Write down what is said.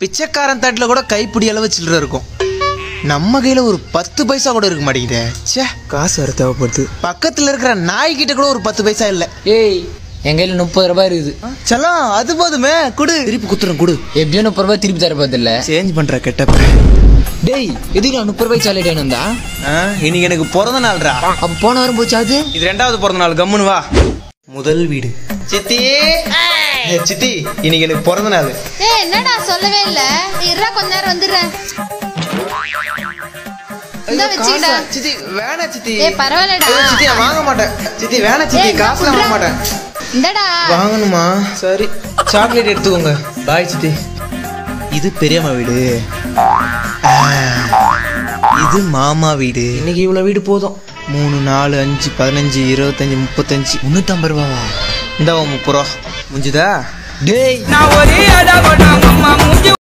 பிச்சைக்காரன் தட்டுல கூட கைப்பிடி அளவு சில்லற இருக்கும் நம்ம கையில ஒரு பத்து பைசா கூட இருக்க மாட்டேங்குதே ச்சே காசு வேறு தேவைப்படுது பக்கத்துல இருக்கிற நாய் கிட்ட கூட ஒரு பத்து பைசா இல்ல ஏய் என் கையில் முப்பது ரூபாய் இருக்குது செல்லம் அது போதுமே குடு திருப்பி குத்துறேன் குடு எப்படியும் முப்பது ரூபாய் திருப்பி தர போதில்ல சேஞ்ச் பண்ற கெட்டப்ப டேய் எதுக்கு நான் முப்பது ரூபாய் சாலிட்டேன் வந்தா இன்னைக்கு எனக்கு பிறந்த நாள்ரா அப்போ போன வாரம் போச்சு அது இது ரெண்டாவது பிறந்த நாள் கம்முன்னு வா முதல் வீடு சித்தி ஏ, சித்தி இன்னைக்கு எனக்கு பிறந்த நாள் ஏய் என்னடா சொல்லவே இல்ல இருடா கொஞ்ச நேரம் வந்துடுறேன் இந்தா வச்சுக்கிடா சித்தி வேணா சித்தி ஏய் பரவாயில்லடா ஏய், சித்தி நான் வாங்க மாட்டேன் சித்தி வேணா சித்தி ஏய், காசுலாம் வாங்க குடுறா. மாட்டேன் இந்தடா வாங்கணுமா சரி சாக்லேட் எடுத்துக்கோங்க பாய் சித்தி இது பெரியம்மா வீடு ஆ, இது மாமா வீடு இன்னைக்கு இவ்வளோ வீடு போதும் மூணு நாலு அஞ்சு பதினஞ்சு இருபத்தஞ்சு முப்பத்தஞ்சு முந்நூற்றம்பது ரூபாவா இந்த முப்பது ரூபா முடிஞ்சுதா டேய் நான் ஒரே அடா பண்ண அம்மா மூஞ்சி